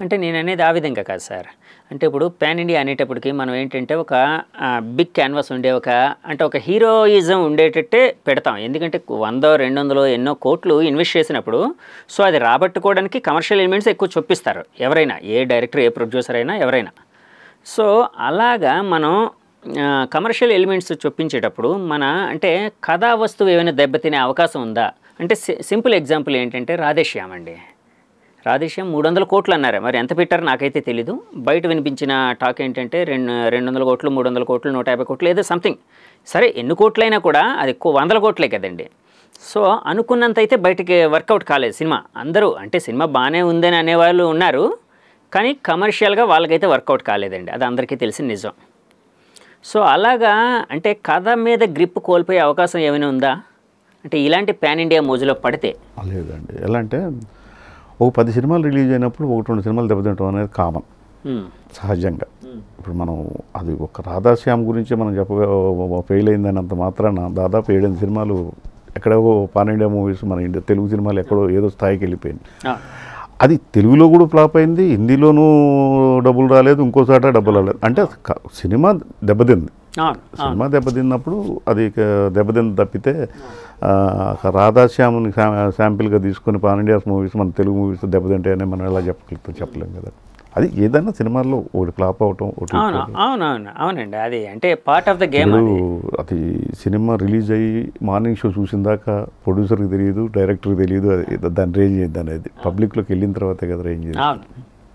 అంటే నేను అనేది ఆ విధంగా కాదు సార్ అంటే ఇప్పుడు పాన్ ఇండియా అనేటప్పటికి మనం ఏంటంటే ఒక బిగ్ క్యాన్వాస్ ఉండే ఒక అంటే ఒక హీరోయిజం ఉండేటట్టే పెడతాం ఎందుకంటే వందో రెండు వందలు ఎన్నో కోట్లు ఇన్వెస్ట్ చేసినప్పుడు సో అది రాబట్టుకోవడానికి కమర్షియల్ ఎలిమెంట్స్ ఎక్కువ చొప్పిస్తారు ఎవరైనా ఏ డైరెక్టర్ ఏ ప్రొడ్యూసర్ అయినా ఎవరైనా సో అలాగా మనం కమర్షియల్ ఎలిమెంట్స్ చొప్పించేటప్పుడు మన అంటే కథా వస్తువు ఏమైనా దెబ్బతినే అవకాశం ఉందా అంటే సి- సింపుల్ ఎగ్జాంపుల్ ఏంటంటే రాధేశ్యామ్ అండి రాధేశ్యామ్ మూడు వందల కోట్లు అన్నారు మరి ఎంత పెట్టారో నాకైతే తెలీదు బయట వినిపించిన టాక్ ఏంటంటే రెండు రెండు వందల కోట్లు మూడు వందల కోట్లు నూట యాభై కోట్లు ఏదో సంథింగ్ సరే ఎన్ని కోట్లైనా కూడా అది ఎక్కువ వందల కోట్లే కదండి సో అనుకున్నంత అయితే బయటికి వర్కౌట్ కాలేదు సినిమా అందరూ అంటే సినిమా బాగానే ఉందని అనేవాళ్ళు ఉన్నారు కానీ కమర్షియల్గా వాళ్ళకైతే వర్కౌట్ కాలేదండి అది అందరికీ తెలిసిన నిజం సో అలాగా అంటే కథ మీద గ్రిప్ కోల్పోయే అవకాశం ఏమైనా ఉందా అంటే ఇలాంటి పాన్ ఇండియా మోజులో పడితే లేదండి ఎలా అంటే ఒక పది సినిమాలు రిలీజ్ అయినప్పుడు ఒకటి రెండు సినిమాలు దెబ్బతింటం అనేది కామన్ ఉమ్, సహజంగా ఇప్పుడు మనం అది ఒక రాధాశ్యామ్ గురించి మనం చెప్పగా ఫెయిల్ అయిందని అంత మాత్రాన దాదాపు ఏడెనిమిది సినిమాలు ఎక్కడో పాన్ ఇండియా మూవీస్ మన ఇండియా తెలుగు సినిమాలు ఎక్కడో ఏదో స్థాయికి వెళ్ళిపోయింది ఆ, అది తెలుగులో కూడా ఫ్లాప్ అయింది హిందీలోనూ డబ్బులు రాలేదు ఇంకోసాట డబ్బులు రాలేదు అంటే క- సినిమా దెబ్బతింది అవును అవును సినిమా దెబ్బతిన్నప్పుడు అది ఇక దెబ్బతింది తప్పితే ఆ, రాధాశ్యాముని శా- శాంపిల్గా తీసుకొని పాన్ ఇండియాస్ మూవీస్ మన తెలుగు మూవీస్ దెబ్బతింటాయని మనం ఎలా చెప్పగలుగుతాం చెప్పలేం కదా అది ఏదైనా సినిమాల్లో ఒకటి ఫ్లాప్ అవటం ఒకటి అవును అవును అవును అవునండి అది అంటే పార్ట్ ఆఫ్ ద గేమ్ ఇప్పుడు అది అది సినిమా రిలీజ్ అయ్యి మార్నింగ్ షో చూసిన దాకా ప్రొడ్యూసర్కి తెలియదు డైరెక్టర్కి తెలియదు అది దాని రేంజ్ ఏంది అనేది పబ్లిక్లోకి వెళ్ళిన తర్వాతే కదా రేంజ్ ఇది. అవును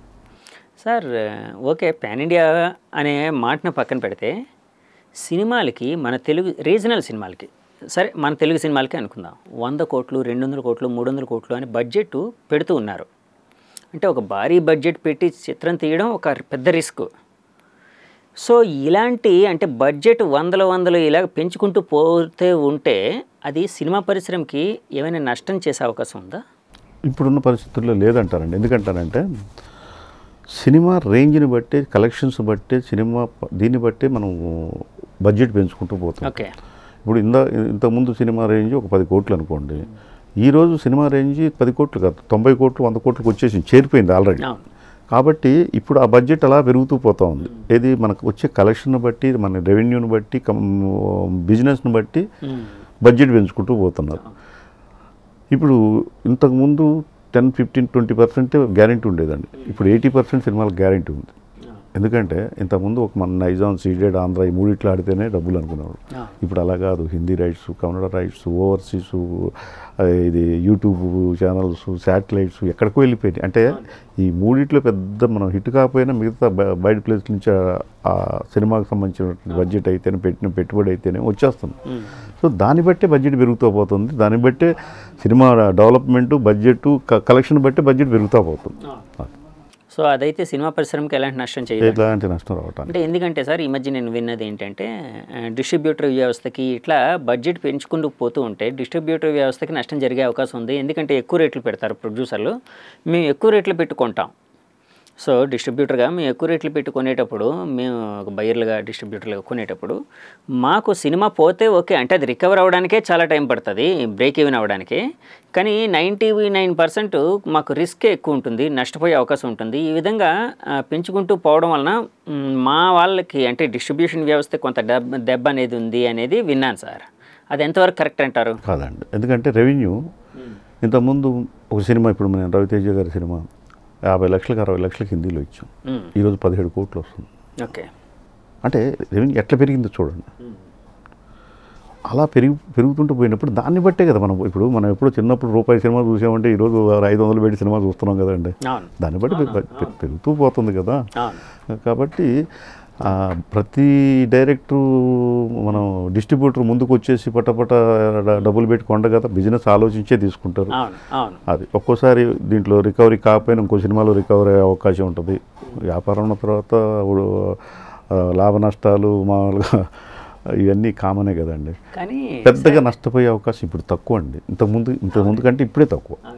సార్ ఓకే పాన్ ఇండియా అనే మాటను పక్కన పెడితే సినిమాలకి మన తెలుగు రీజనల్ సినిమాలకి సరే మన తెలుగు సినిమాలకి అనుకుందాం వంద కోట్లు రెండు వందల కోట్లు మూడు వందల కోట్లు అని బడ్జెట్ పెడుతూ ఉన్నారు అంటే ఒక భారీ బడ్జెట్ పెట్టి చిత్రం తీయడం ఒక పెద్ద రిస్క్ సో ఇలాంటి అంటే బడ్జెట్ వందల వందలు ఇలా పెంచుకుంటూ పోతే ఉంటే అది సినిమా పరిశ్రమకి ఏమైనా నష్టం చేసే అవకాశం ఉందా ఇప్పుడున్న పరిస్థితుల్లో లేదంటారండి ఎందుకంటారంటే సినిమా రేంజ్ని బట్టి కలెక్షన్స్ బట్టి సినిమా ప- దీన్ని బట్టి మనం బడ్జెట్ పెంచుకుంటూ పోతాం ఓకే ఇప్పుడు ఇంత ఇంతకుముందు సినిమా రేంజ్ ఒక పది కోట్లు అనుకోండి ఈరోజు సినిమా రేంజ్ పది కోట్లు కాదు తొంభై కోట్లు వంద కోట్లకు వచ్చేసి చేరిపోయింది ఆల్రెడీ అవును కాబట్టి ఇప్పుడు ఆ బడ్జెట్ అలా పెరుగుతూ పోతూ ఉంది ఏది మనకు వచ్చే కలెక్షన్ బట్టి మన రెవెన్యూని బట్టి బిజినెస్ని బట్టి ఉమ్. బడ్జెట్ పెంచుకుంటూ పోతున్నారు ఇప్పుడు ఇంతకుముందు ten fifteen twenty percent guarantee ఉండేదండి ఇప్పుడు ఎయిటీ పర్సెంట్ సినిమాలకు గ్యారెంటీ ఉంది ఎందుకంటే ఇంతకుముందు ఒక మన నైజాం సీడెడ్ ఆంధ్ర ఈ మూడిట్లో ఆడితేనే డబ్బులు అనుకునేవాడు ఆ. ఇప్పుడు అలా కాదు Hindi rights Kannada rights overseas ఇది యూట్యూబ్ ఛానల్స్ శాటిలైట్స్ ఎక్కడికో వెళ్ళిపోయినాయి అంటే ఈ మూడిట్లో పెద్ద మనం హిట్ కాకపోయినా మిగతా బ- బయట ప్లేస్ నుంచి ఆ- ఆ సినిమాకి సంబంధించిన బడ్జెట్ అయితేనే పెట్టిన పెట్టుబడి అయితేనే వచ్చేస్తుంది ఉమ్. సో దాన్ని బట్టే బడ్జెట్ పెరుగుతూ పోతుంది దాన్ని బట్టే సినిమా డెవలప్మెంట్ బడ్జెట్ కలెక్షన్ బట్టే బడ్జెట్ పెరుగుతూ పోతుంది సో అదైతే సినిమా పరిశ్రమకి ఎలాంటి నష్టం చేయదు ఎలాంటి నష్టం రావటానికి అంటే ఎందుకంటే సార్ ఈ మధ్య నేను విన్నది ఏంటంటే డిస్ట్రిబ్యూటర్ వ్యవస్థకి ఇట్లా బడ్జెట్ పెంచుకుంటూ పోతూ ఉంటే డిస్ట్రిబ్యూటర్ వ్యవస్థకి నష్టం జరిగే అవకాశం ఉంది ఎందుకంటే ఎక్కువ రేట్లు పెడతారు ప్రొడ్యూసర్లు మేము ఎక్కువ రేట్లు పెట్టుకుంటాం సో డిస్ట్రిబ్యూటర్గా మేము ఎక్కువ రేట్లు పెట్టి కొనేటప్పుడు మేము ఒక బయర్లుగా డిస్ట్రిబ్యూటర్లుగా కొనేటప్పుడు మాకు సినిమా పోతే ఓకే అంటే అది రికవర్ అవ్వడానికే చాలా టైం పడుతుంది బ్రేక్ ఈవెన్ అవ్వడానికి కానీ నైంటీ నైన్ పర్సెంట్ మాకు రిస్క్ ఎక్కువ ఉంటుంది నష్టపోయే అవకాశం ఉంటుంది ఈ విధంగా ఆ, పెంచుకుంటూ పోవడం వలన మ్, మా వాళ్ళకి అంటే డిస్ట్రిబ్యూషన్ వ్యవస్థ కొంత దెబ్బ దెబ్బ అనేది ఉంది అనేది విన్నాను సార్ అది ఎంతవరకు కరెక్ట్ అంటారు కాదండి ఎందుకంటే రెవెన్యూ ఇంతకుముందు ఒక సినిమా ఇప్పుడు మన రవితేజ గారి సినిమా యాభై లక్షలకు అరవై లక్షలకు హిందీలో ఇచ్చాం మ్, ఈరోజు పదిహేడు కోట్లు వస్తుంది ఓకే అంటే రెవెన్యూ ఎట్లా పెరిగిందో చూడండి అలా పెరిగి పెరుగుతుంటూ పోయినప్పుడు దాన్ని బట్టే కదా మనం ఇప్పుడు మనం ఎప్పుడు చిన్నప్పుడు రూపాయి సినిమా చూసామంటే ఈరోజు ఐదు వందలు పెట్టి సినిమా చూస్తున్నాం కదండి అవును దాన్ని బట్టి పె- పె- పెరుగుతూ పోతుంది కదా అవును కాబట్టి ఆ, ప్రతి డైరెక్టరు మనం డిస్ట్రిబ్యూటర్ ముందుకు వచ్చేసి పటపట డ- డబ్బులు పెట్టి కొండ కదా బిజినెస్ ఆలోచించే తీసుకుంటారు అవును అవును అది ఒక్కోసారి దీంట్లో రికవరీ కాకపోయినా ఇంకో సినిమాలో రికవరీ అయ్యే అవకాశం ఉంటుంది వ్యాపారం ఉన్న తర్వాత ఇప్పుడు, ఆ, లాభ నష్టాలు మామూలుగా ఇవన్నీ కామనే కదండి కానీ పెద్దగా నష్టపోయే అవకాశం ఇప్పుడు తక్కువ అండి ఇంతకుముందు ఇంతకుముందు కంటే ఇప్పుడే తక్కువ